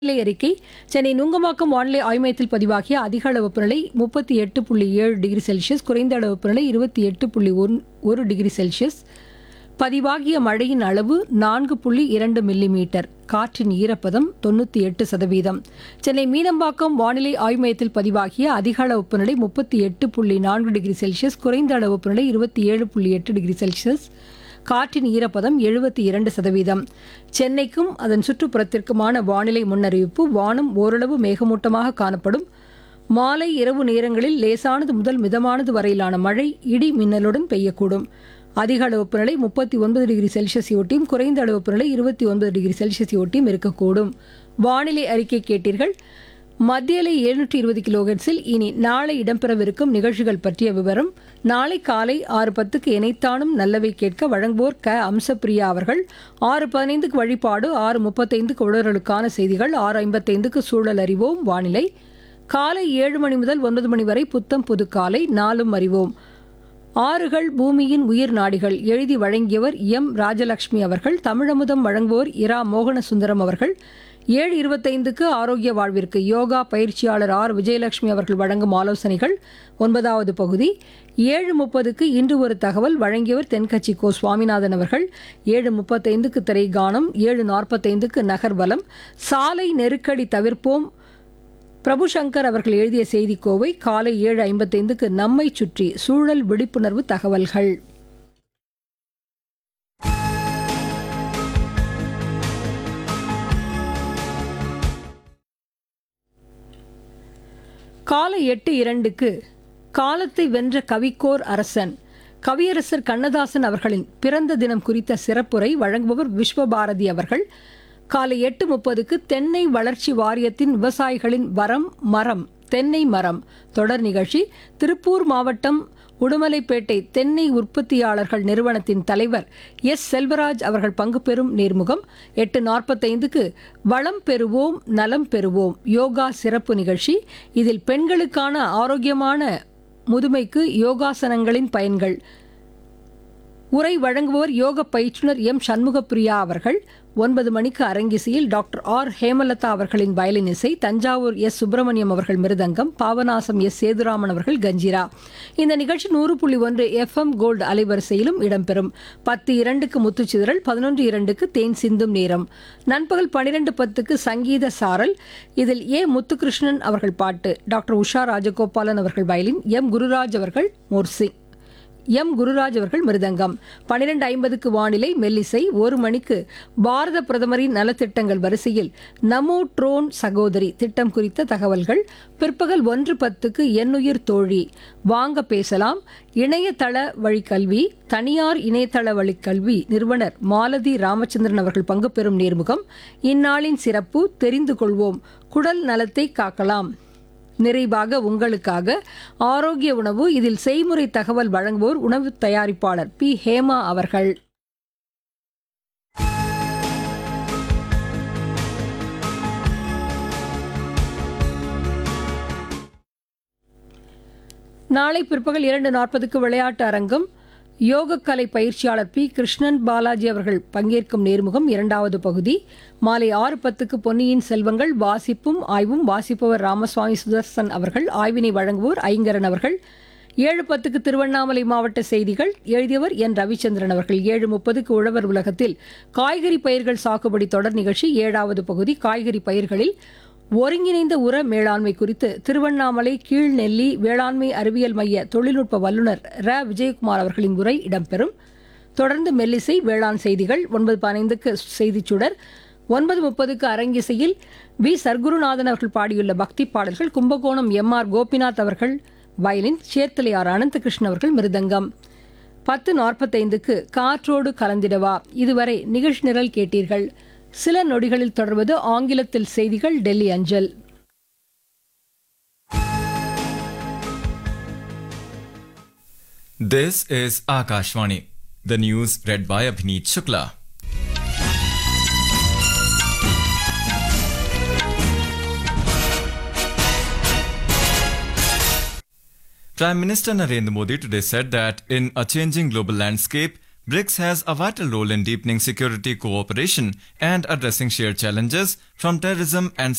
வானிலை அறிக்கை சென்னை நுங்கம்பாக்கம் வானிலை ஆய்வு மையத்தில் பதிவாகிய அதிக அளவு வெப்பநிலை முப்பத்தி எட்டு புள்ளி ஏழு டிகிரி செல்சியஸ் குறைந்த அளவு வெப்பநிலை இருபத்தி எட்டு புள்ளி ஒன் ஒரு டிகிரி செல்சியஸ் பதிவாகிய மழையின் அளவு நான்கு புள்ளி இரண்டு மில்லிமீட்டர் காற்றின் ஈரப்பதம் தொண்ணூற்றி எட்டு சதவீதம் சென்னை மீனம்பாக்கம் வானிலை ஆய்வு மையத்தில் பதிவாகிய அதிக அளவு வெப்பநிலை முப்பத்தி எட்டு புள்ளி நான்கு டிகிரி செல்சியஸ் குறைந்த அளவு வெப்பநிலை இருபத்தி ஏழு புள்ளி எட்டு டிகிரி செல்சியஸ் காற்றின் ஈரப்பதம் எழுபத்தி இரண்டு சதவீதம் சென்னைக்கும் அதன் சுற்றுப்புறத்திற்குமான வானிலை முன்னறிவிப்பு வானம் ஓரளவு மேகமூட்டமாக காணப்படும் மாலை இரவு நேரங்களில் லேசானது முதல் மிதமானது வரையிலான மழை இடி மின்னலுடன் பெய்யக்கூடும் அதிக அளவு வெப்பநிலை முப்பத்தி ஒன்பது டிகிரி செல்சியஸ் ஒட்டியும் குறைந்த அளவு வெப்பநிலை இருபத்தி ஒன்பது டிகிரி செல்சியஸ் ஒட்டியும் இருக்கக்கூடும் வானிலை அறிக்கை கேட்டீர்கள் மத்தியலை எழுநூற்றி இருபது கிலோஹெர்ட்ஸில் இனி நாளை இடம்பெறவிருக்கும் நிகழ்ச்சிகள் பற்றிய விவரம் நாளை காலை ஆறு பத்துக்கு இணைத்தானும் நல்லவை கேட்க வழங்குவோர் க அம்சப்பிரியா அவர்கள் ஆறு பதினைந்துக்கு வழிபாடு ஆறு முப்பத்தைந்துக்கு உழவர்களுக்கான செய்திகள் ஆறு ஐம்பத்தைந்துக்கு சூழல் அறிவோம் வானிலை காலை ஏழு மணி முதல் ஒன்பது மணி வரை புத்தம் புது காலை நாளும் அறிவோம் ஆறுகள் பூமியின் உயிர் நாடிகள் எழுதி வழங்கியவர் எம் ராஜலட்சுமி அவர்கள் தமிழமுதம் வழங்குவோர் இரா மோகன சுந்தரம் அவர்கள் ஏழு இருபத்தைந்துக்கு ஆரோக்கிய வாழ்விற்கு யோகா பயிற்சியாளர் ஆர் விஜயலட்சுமி அவர்கள் வழங்கும் ஆலோசனைகள் ஒன்பதாவது பகுதி ஏழு முப்பதுக்கு இன்று ஒரு தகவல் வழங்கியவர் தென்கட்சி கோ சுவாமிநாதன் அவர்கள் ஏழு முப்பத்தைந்துக்கு திரை கானம் ஏழு நாற்பத்தைந்துக்கு நகர்வலம் சாலை நெருக்கடி தவிர்ப்போம் பிரபு சங்கர் அவர்கள் எழுதிய செய்திக்கோவை காலை ஏழு ஐம்பத்தைந்துக்கு நம்மை சுற்றி சூழல் விழிப்புணர்வு தகவல்கள் காலை எட்டு இரண்டுக்கு காலத்தை வென்ற கவிக்கோர் அரசன் கவியரசர் கண்ணதாசன் அவர்களின் பிறந்த தினம் குறித்த சிறப்புரை வழங்குபவர் விஸ்வபாரதி அவர்கள் காலை எட்டு முப்பதுக்கு தென்னை வளர்ச்சி வாரியத்தின் விவசாயிகளின் வரம் மரம் தென்னை மரம் தொடர் நிகழ்ச்சி திருப்பூர் மாவட்டம் உடுமலைப்பேட்டை தென்னை உற்பத்தியாளர்கள் நிறுவனத்தின் தலைவர் எஸ் செல்வராஜ் அவர்கள் பங்கு பெறும் நேர்முகம் எட்டு நாற்பத்தைந்துக்கு வளம் பெறுவோம் நலம் பெறுவோம் யோகா சிறப்பு நிகழ்ச்சி இதில் பெண்களுக்கான ஆரோக்கியமான முதுமைக்கு யோகாசனங்களின் பயன்கள் உரை வழங்குவோர் யோக பயிற்றுனர் எம் சண்முகப்பிரியா அவர்கள் ஒன்பது மணிக்கு அரங்கிசையில் டாக்டர் ஆர் ஹேமலதா அவர்களின் வயலின் இசை தஞ்சாவூர் எஸ் சுப்பிரமணியம் அவர்கள் மிருதங்கம் பாவநாசம் எஸ் சேதுராமன் அவர்கள் கஞ்சிரா இந்த நிகழ்ச்சி நூறு புள்ளி ஒன்று எஃப்எம் கோல்டு அலைவரிசையிலும் இடம்பெறும் பத்து இரண்டுக்கு முத்துச்சிதறல் பதினொன்று இரண்டுக்கு தேன் சிந்தும் நேரம் நண்பகல் பனிரெண்டு பத்துக்கு சங்கீத சாரல் இதில் ஏ முத்துகிருஷ்ணன் அவர்கள் பாட்டு டாக்டர் உஷா ராஜகோபாலன் அவர்கள் வயலின் எம் குருராஜ் அவர்கள் மோர்சிங் எம் குருராஜ் அவர்கள் மிருதங்கம் பனிரெண்டு ஐம்பதுக்கு வானிலை மெல்லிசை ஒரு மணிக்கு பாரத பிரதமரின் நலத்திட்டங்கள் வரிசையில் நமோ ட்ரோன் சகோதரி திட்டம் குறித்த தகவல்கள் பிற்பகல் ஒன்று பத்துக்கு எண்ணுயிர் தோழி வாங்க பேசலாம் இணையதள வழிக்கல்வி தனியார் இணையதள வழிக்கல்வி நிறுவனர் மாலதி ராமச்சந்திரன் அவர்கள் பங்கு பெறும் நேர்முகம் இந்நாளின் சிறப்பு தெரிந்து கொள்வோம் குடல் நலத்தை காக்கலாம் நிறைவாக உங்களுக்காக ஆரோக்கிய உணவு இதில் செய்முறை தகவல் வழங்குவோர் உணவு தயாரிப்பாளர் பி ஹேமா அவர்கள் நாளை பிற்பகல் இரண்டு நாற்பதுக்கு விளையாட்டு அரங்கம் யோகக்கலை பயிற்சியாளர் பி கிருஷ்ணன் பாலாஜி அவர்கள் பங்கேற்கும் நேர்முகம் இரண்டாவது பகுதி மாலை ஆறு பத்துக்கு பொன்னியின் செல்வங்கள் வாசிப்பும் ஆய்வும் வாசிப்பவர் ராமசுவாமி சுதர்சன் அவர்கள் ஆய்வினை வழங்குவோர் ஐங்கரன் அவர்கள் ஏழு பத்துக்கு திருவண்ணாமலை மாவட்ட செய்திகள் எழுதியவர் என் ரவிச்சந்திரன் அவர்கள் ஏழு முப்பதுக்கு உழவர் உலகத்தில் காய்கறி பயிர்கள் சாகுபடி தொடர் நிகழ்ச்சி ஏழாவது பகுதி காய்கறி பயிர்களில் ஒருங்கிணைந்த உர மேலாண்மை குறித்து திருவண்ணாமலை கீழ்நெல்லி வேளாண்மை அறிவியல் மைய தொழில்நுட்ப வல்லுநர் ர விஜயகுமார் அவர்களின் உரை இடம்பெறும் தொடர்ந்து மெல்லிசை வேளாண் செய்திகள் ஒன்பது பதினைந்துக்கு செய்திச் சுடர் ஒன்பது முப்பதுக்கு அரங்கிசையில் வி சர்க்குருநாதன் அவர்கள் பாடியுள்ள பக்தி பாடல்கள் கும்பகோணம் எம் ஆர் கோபிநாத் அவர்கள் வயலின் சேர்த்தலையார் அனந்தகிருஷ்ணன் அவர்கள் மிருதங்கம் பத்து நாற்பத்தைந்துக்கு காற்றோடு கலந்திடவா இதுவரை நிகழ்ச்சி நிரல் கேட்டீர்கள் சில நொடிகளில் தொடர்வது ஆங்கிலத்தில் செய்திகள் டெல்லி அஞ்சல் This is Akashvani. The news read by Abhineet Shukla. Prime Minister Narendra Modi today said that in a changing global landscape, BRICS has a vital role in deepening security cooperation and addressing shared challenges from terrorism and